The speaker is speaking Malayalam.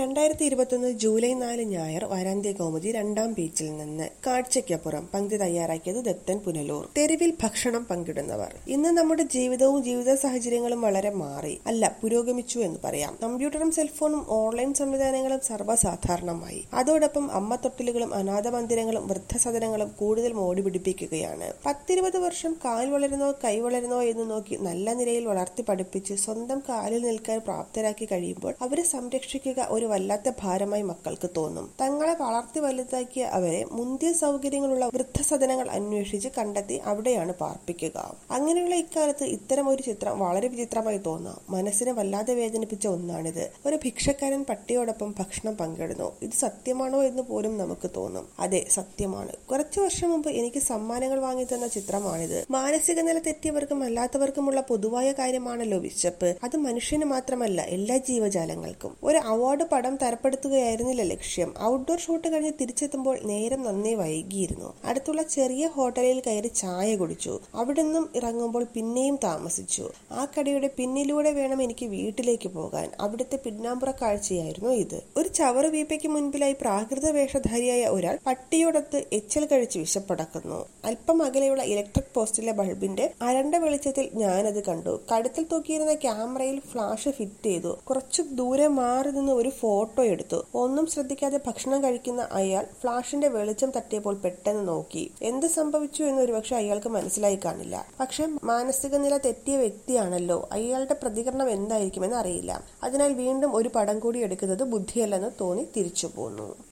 രണ്ടായിരത്തി ഇരുപത്തൊന്ന് ജൂലൈ നാല് ഞായർ വാരാന്ത്യ കൗമുദി രണ്ടാം പേജിൽ നിന്ന് കാഴ്ചയ്ക്കപ്പുറം പങ്ക്തി തയ്യാറാക്കിയത് ദത്തൻ പുനലൂർ തെരുവിൽ ഭക്ഷണം പങ്കിടുന്നവർ ഇന്ന് നമ്മുടെ ജീവിതവും ജീവിത സാഹചര്യങ്ങളും വളരെ മാറി അല്ല പുരോഗമിച്ചു എന്ന് പറയാം കമ്പ്യൂട്ടറും സെൽഫോണും ഓൺലൈൻ സംവിധാനങ്ങളും സർവ്വസാധാരണമായി അതോടൊപ്പം അമ്മത്തൊട്ടിലുകളും അനാഥ മന്ദിരങ്ങളും വൃദ്ധസദനങ്ങളും കൂടുതൽ മോടി പിടിപ്പിക്കുകയാണ് പത്തിരുപത് വർഷം കാൽ വളരുന്നോ കൈ വളരുന്നോ എന്ന് നോക്കി നല്ല നിലയിൽ വളർത്തി പഠിപ്പിച്ച് സ്വന്തം കാലിൽ നിൽക്കാൻ പ്രാപ്തരാക്കി കഴിയുമ്പോൾ അവരെ സംരക്ഷിക്കുക ഒരു വല്ലാത്ത ഭാരമായി മക്കൾക്ക് തോന്നും തങ്ങളെ വളർത്തി വലുതാക്കിയ അവരെ മുന്തിയ സൗകര്യങ്ങളുള്ള വൃദ്ധസദനങ്ങൾ അന്വേഷിച്ച് കണ്ടെത്തി അവിടെയാണ് പാർപ്പിക്കുക അങ്ങനെയുള്ള ഇക്കാലത്ത് ഇത്തരം ഒരു ചിത്രം വളരെ വിചിത്രമായി തോന്നാം മനസ്സിനെ വല്ലാതെ വേദനിപ്പിച്ച ഒന്നാണിത് ഒരു ഭിക്ഷക്കാരൻ പട്ടിയോടൊപ്പം ഭക്ഷണം പങ്കിടുന്നു ഇത് സത്യമാണോ എന്ന് പോലും നമുക്ക് തോന്നും അതെ സത്യമാണ് കുറച്ചു വർഷം മുമ്പ് എനിക്ക് സമ്മാനങ്ങൾ വാങ്ങിത്തന്ന ചിത്രമാണിത് മാനസിക നില തെറ്റിയവർക്കും അല്ലാത്തവർക്കുമുള്ള പൊതുവായ കാര്യമാണല്ലോ വിശപ്പ് അത് മനുഷ്യന് മാത്രമല്ല എല്ലാ ജീവജാലങ്ങൾക്കും ഒരു അവാർഡ് പടം തരപ്പെടുത്തുകയായിരുന്നില്ല ലക്ഷ്യം ഔട്ട്ഡോർ ഷൂട്ട് കഴിഞ്ഞ് തിരിച്ചെത്തുമ്പോൾ നേരം നന്നേ വൈകിയിരുന്നു അടുത്തുള്ള ചെറിയ ഹോട്ടലിൽ കയറി ചായ കുടിച്ചു അവിടുന്നും ഇറങ്ങുമ്പോൾ പിന്നെയും താമസിച്ചു ആ കടയുടെ പിന്നിലൂടെ വേണം എനിക്ക് വീട്ടിലേക്ക് പോകാൻ അവിടുത്തെ പിന്നാമ്പുറ കാഴ്ചയായിരുന്നു ഇത് ഒരു ചവറ് വീപ്പയ്ക്ക് മുൻപിലായി പ്രാകൃത വേഷധാരിയായ ഒരാൾ പട്ടിയോടൊത്ത് എച്ചൽ കഴിച്ച് വിശപ്പടക്കുന്നു അല്പം അകലെയുള്ള ഇലക്ട്രിക് പോസ്റ്റിലെ ബൾബിന്റെ അരണ്ട വെളിച്ചത്തിൽ ഞാനത് കണ്ടു കഴുത്തിൽ തൂക്കിയിരുന്ന ക്യാമറയിൽ ഫ്ലാഷ് ഫിറ്റ് ചെയ്തു കുറച്ചു ദൂരെ മാറി നിന്ന് ഒരു ഫോട്ടോ എടുത്തു ഒന്നും ശ്രദ്ധിക്കാതെ ഭക്ഷണം കഴിക്കുന്ന അയാൾ ഫ്ലാഷിന്റെ വെളിച്ചം തട്ടിയപ്പോൾ പെട്ടെന്ന് നോക്കി എന്ത് സംഭവിച്ചു എന്ന് ഒരുപക്ഷെ അയാൾക്ക് മനസ്സിലായി കാണില്ല പക്ഷെ മാനസിക നില തെറ്റിയ വ്യക്തിയാണല്ലോ അയാളുടെ പ്രതികരണം എന്തായിരിക്കുമെന്ന് അറിയില്ല അതിനാൽ വീണ്ടും ഒരു പടം കൂടി എടുക്കുന്നത് ബുദ്ധിയല്ലെന്ന് തോന്നി തിരിച്ചു പോന്നു